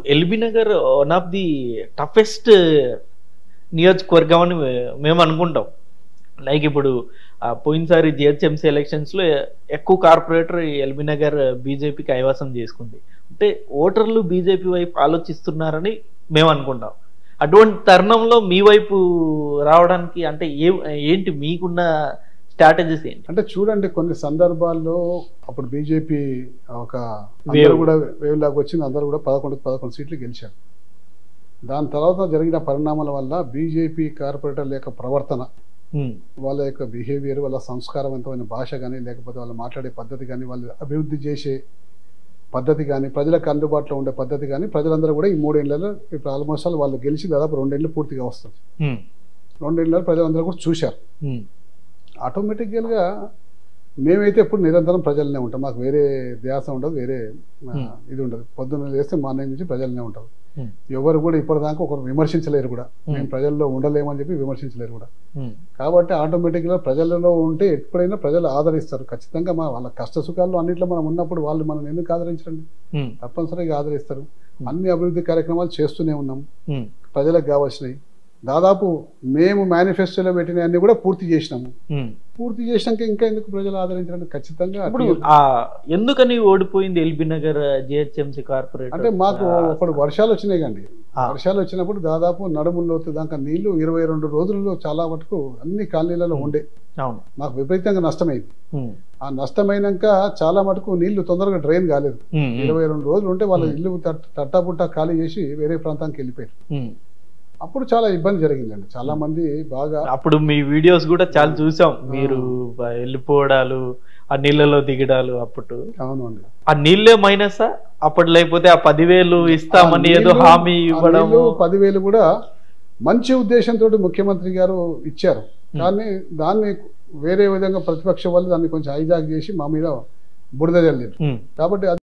LB Nagar one of the toughest నియోజకవర్గం అని మే- మేము అనుకుంటాం లైక్ ఇప్పుడు ఆ, పోయినసారి జిహెచ్ఎంసీ ఎలక్షన్స్ లో ఎక్కువ కార్పొరేటర్ ఎల్బీ నగర్ బీజేపీ కైవసం చేసుకుంది అంటే ఓటర్లు బీజేపీ వైపు ఆలోచిస్తున్నారని మేము అనుకుంటాం అటువంటి తరుణంలో మీ వైపు రావడానికి అంటే ఏ ఏంటి మీకున్న స్ట్రాటజీస్ ఏంటి అంటే చూడండి కొన్ని సందర్భాల్లో అప్పుడు బీజేపీ ఒక అందరూ వేవ్. కూడా వేవ్ లాగా వచ్చింది అందరూ కూడా పదకొండు పదకొండు సీట్లు గెలిచారు దాని తర్వాత జరిగిన పరిణామాల వల్ల బీజేపీ కార్పొరేటర్ల యొక్క ప్రవర్తన ఉమ్, వాళ్ళ యొక్క బిహేవియర్ వాళ్ళ సంస్కారవంతమైన భాష కానీ లేకపోతే వాళ్ళు మాట్లాడే పద్ధతి కానీ వాళ్ళు అభివృద్ధి చేసే పద్ధతి కానీ ప్రజలకు అందుబాటులో ఉండే పద్ధతి కానీ ప్రజలందరూ కూడా ఈ మూడేళ్లలో ఇప్పుడు ఆల్మోస్ట్ ఆల్ వాళ్ళు గెలిచి దాదాపు రెండేళ్ళు పూర్తిగా వస్తుంది ఉమ్, రెండేళ్ళలో ప్రజలందరూ కూడా చూశారు ఉమ్, ఆటోమేటిక్గా మేమైతే ఎప్పుడు నిరంతరం ప్రజలనే ఉంటాం మాకు వేరే ధ్యాస ఉండదు వేరే ఆ, Hmm. ఇది ఉండదు పొద్దున్న లేస్తే మార్నింగ్ నుంచి ప్రజలనే ఉంటారు Hmm. ఎవరు కూడా ఇప్పటిదాకా ఒకరు విమర్శించలేరు కూడా Hmm. మేము ప్రజల్లో ఉండలేమని చెప్పి విమర్శించలేరు కూడా ఉమ్, కాబట్టి ఆటోమేటిక్గా ప్రజలలో ఉంటే ఎప్పుడైనా ప్రజలు ఆదరిస్తారు ఖచ్చితంగా మా వాళ్ళ కష్ట సుఖాల్లో అన్నింటిలో మనం ఉన్నప్పుడు వాళ్ళు మనం ఎందుకు ఆదరించండి ఉమ్, తప్పనిసరిగా ఆదరిస్తారు Hmm. అన్ని అభివృద్ధి కార్యక్రమాలు చేస్తూనే ఉన్నాం ఉమ్, ప్రజలకు కావాల్సినవి దాదాపు మేము మేనిఫెస్టోలో పెట్టినవన్నీ కూడా పూర్తి చేసినాము ఉమ్. పూర్తి చేసినాక ఇంకా ఎందుకు ప్రజలు ఆదరించడానికి ఖచ్చితంగా ఇప్పుడు అటు- ఆ ఎందుకని ఓడిపోయింది ఎల్బీ నగర్ జిహెచ్ఎంసీ కార్పొరేటర్ అంటే మాకు అప్పుడు వర్షాలు వచ్చినాయి కండి ఆ. వర్షాలు వచ్చినప్పుడు దాదాపు నడుముల్లో దాకా నీళ్లు ఇరవై రెండు రోజుల్లో చాలా మటుకు అన్ని కాలనీలలో ఉండే అవును మాకు విపరీతంగా నష్టమైంది ఉమ్, ఆ నష్టమైనాక చాలా మటుకు నీళ్లు తొందరగా డ్రైన్ కాలేదు ఉమ్, ఉమ్, ఇరవై రెండు రోజులు ఉంటే వాళ్ళ Hmm. ఇల్లు తట్- తట్టాపుట్టా ఖాళీ చేసి వేరే ప్రాంతానికి వెళ్ళిపోయారు ఉమ్. అప్పుడు చాలా ఇబ్బంది జరిగిందండి చాలా మంది బాగా అప్పుడు మీ వీడియోస్ కూడా చాలా చూసాం మీరు వెళ్ళిపోవడాలు ఆ నీళ్ళలో దిగడాలు అప్పుడు అవును అండి ఆ నీళ్ళే మైనసా అప్పుడు లేకపోతే ఆ పదివేలు ఇస్తామని ఆ ఏదో నీళ్లు- హామీ ఆ ఇవ్వడం నీళ్లు పదివేలు కూడా మంచి ఉద్దేశంతో ముఖ్యమంత్రి గారు ఇచ్చారు కానీ దాన్ని వేరే విధంగా ప్రతిపక్ష వాళ్ళు దాన్ని కొంచెం హైజాక్ చేసి మా మీద బురద జల్లారు కాబట్టి అది